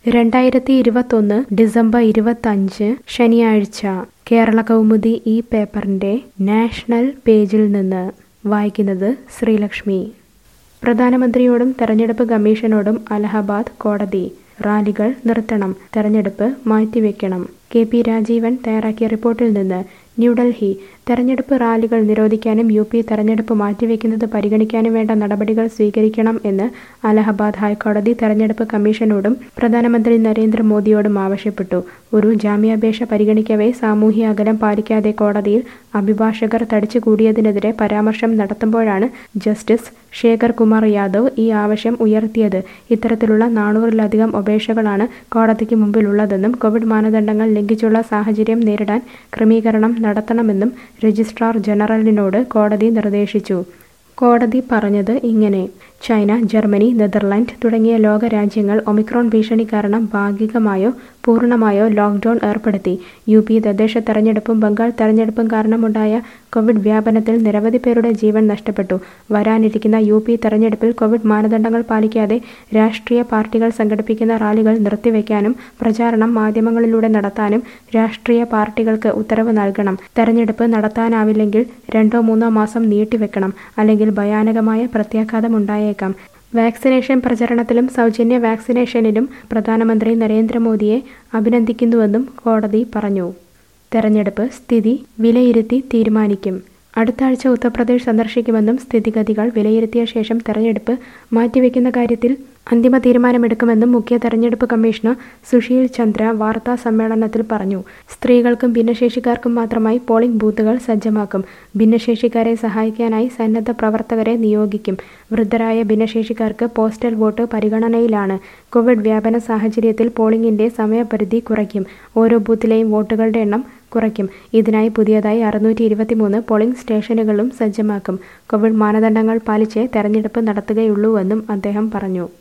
രണ്ടായിരത്തി ഇരുപത്തൊന്ന് ഡിസംബർ ഇരുപത്തഞ്ച് ശനിയാഴ്ച കേരള കൗമുദി ഈ പേപ്പറിൻ്റെ നാഷണൽ പേജിൽ നിന്ന് വായിക്കുന്നത് ശ്രീലക്ഷ്മി പ്രധാനമന്ത്രിയോടും തെരഞ്ഞെടുപ്പ് കമ്മീഷനോടും അലഹബാദ് കോടതി റാലികൾ നിർത്തണം തെരഞ്ഞെടുപ്പ് മാറ്റിവെക്കണം കെ പി രാജീവൻ തയ്യാറാക്കിയ റിപ്പോർട്ടിൽ നിന്ന് ന്യൂഡൽഹി തെരഞ്ഞെടുപ്പ് റാലികൾ നിരോധിക്കാനും യു പി തെരഞ്ഞെടുപ്പ് മാറ്റിവെക്കുന്നത് പരിഗണിക്കാനും വേണ്ട നടപടികൾ സ്വീകരിക്കണം എന്ന് അലഹബാദ് ഹൈക്കോടതി തെരഞ്ഞെടുപ്പ് കമ്മീഷനോടും പ്രധാനമന്ത്രി നരേന്ദ്രമോദിയോടും ആവശ്യപ്പെട്ടു ഒരു ജാമ്യാപേക്ഷ പരിഗണിക്കവേ സാമൂഹ്യ അകലം പാലിക്കാതെ കോടതിയിൽ അഭിഭാഷകർ തടിച്ചുകൂടിയതിനെതിരെ പരാമർശം നടത്തുമ്പോഴാണ് ജസ്റ്റിസ് ശേഖർ കുമാർ യാദവ് ഈ ആവശ്യം ഉയർത്തിയത് ഇത്തരത്തിലുള്ള നാനൂറിലധികം അപേക്ഷകളാണ് കോടതിക്ക് മുമ്പിലുള്ളതെന്നും കോവിഡ് മാനദണ്ഡങ്ങൾ ലംഘിച്ചുള്ള സാഹചര്യം നേരിടാൻ ക്രമീകരണം നടത്തണമെന്നും രജിസ്ട്രാർ ജനറലിനോട് കോടതി നിർദ്ദേശിച്ചു കോടതി പറഞ്ഞത് ഇങ്ങനെ ചൈന ജർമ്മനി നെതർലാൻഡ് തുടങ്ങിയ ലോകരാജ്യങ്ങൾ ഒമിക്രോൺ ഭീഷണി കാരണം ഭാഗികമായോ പൂർണ്ണമായോ ലോക്ക്ഡൌൺ ഏർപ്പെടുത്തി യു പി തദ്ദേശ തെരഞ്ഞെടുപ്പും ബംഗാൾ തെരഞ്ഞെടുപ്പും കാരണമുണ്ടായ കോവിഡ് വ്യാപനത്തിൽ നിരവധി പേരുടെ ജീവൻ നഷ്ടപ്പെട്ടു വരാനിരിക്കുന്ന യു പി തെരഞ്ഞെടുപ്പിൽ കോവിഡ് മാനദണ്ഡങ്ങൾ പാലിക്കാതെ രാഷ്ട്രീയ പാർട്ടികൾ സംഘടിപ്പിക്കുന്ന റാലികൾ നിർത്തിവെക്കാനും പ്രചാരണം മാധ്യമങ്ങളിലൂടെ നടത്താനും രാഷ്ട്രീയ പാർട്ടികൾക്ക് ഉത്തരവ് നൽകണം തെരഞ്ഞെടുപ്പ് നടത്താനാവില്ലെങ്കിൽ രണ്ടോ മൂന്നോ മാസം നീട്ടിവെക്കണം അല്ലെങ്കിൽ ഭയാനകമായ പ്രത്യാഘാതമുണ്ടായേക്കാം വാക്സിനേഷൻ പ്രചരണത്തിലും സൗജന്യ വാക്സിനേഷനിലും പ്രധാനമന്ത്രി നരേന്ദ്രമോദിയെ അഭിനന്ദിക്കുന്നുവെന്നും കോടതി പറഞ്ഞു തെരഞ്ഞെടുപ്പ് സ്ഥിതി വിലയിരുത്തി തീരുമാനിക്കും അടുത്ത ആഴ്ച ഉത്തർപ്രദേശ് സന്ദർശിക്കുമെന്നും സ്ഥിതിഗതികൾ വിലയിരുത്തിയ ശേഷം തെരഞ്ഞെടുപ്പ് മാറ്റിവെക്കുന്ന കാര്യത്തിൽ അന്തിമ തീരുമാനമെടുക്കുമെന്നും മുഖ്യ തെരഞ്ഞെടുപ്പ് കമ്മീഷണർ സുശീൽ ചന്ദ്ര വാർത്താ സമ്മേളനത്തിൽ പറഞ്ഞു സ്ത്രീകൾക്കും ഭിന്നശേഷിക്കാർക്കും മാത്രമായി പോളിംഗ് ബൂത്തുകൾ സജ്ജമാക്കും ഭിന്നശേഷിക്കാരെ സഹായിക്കാനായി സന്നദ്ധ പ്രവർത്തകരെ നിയോഗിക്കും വൃദ്ധരായ ഭിന്നശേഷിക്കാർക്ക് പോസ്റ്റൽ വോട്ട് പരിഗണനയിലാണ് കോവിഡ് വ്യാപന സാഹചര്യത്തിൽ പോളിംഗിന്റെ സമയപരിധി കുറയ്ക്കും ഓരോ ബൂത്തിലെയും വോട്ടുകളുടെ എണ്ണം കുറയ്ക്കും ഇതിനായി പുതിയതായി അറുന്നൂറ്റി ഇരുപത്തിമൂന്ന് പോളിംഗ് സ്റ്റേഷനുകളും സജ്ജമാക്കും കോവിഡ് മാനദണ്ഡങ്ങൾ പാലിച്ച് തെരഞ്ഞെടുപ്പ് നടത്തുകയുള്ളൂവെന്നും അദ്ദേഹം പറഞ്ഞു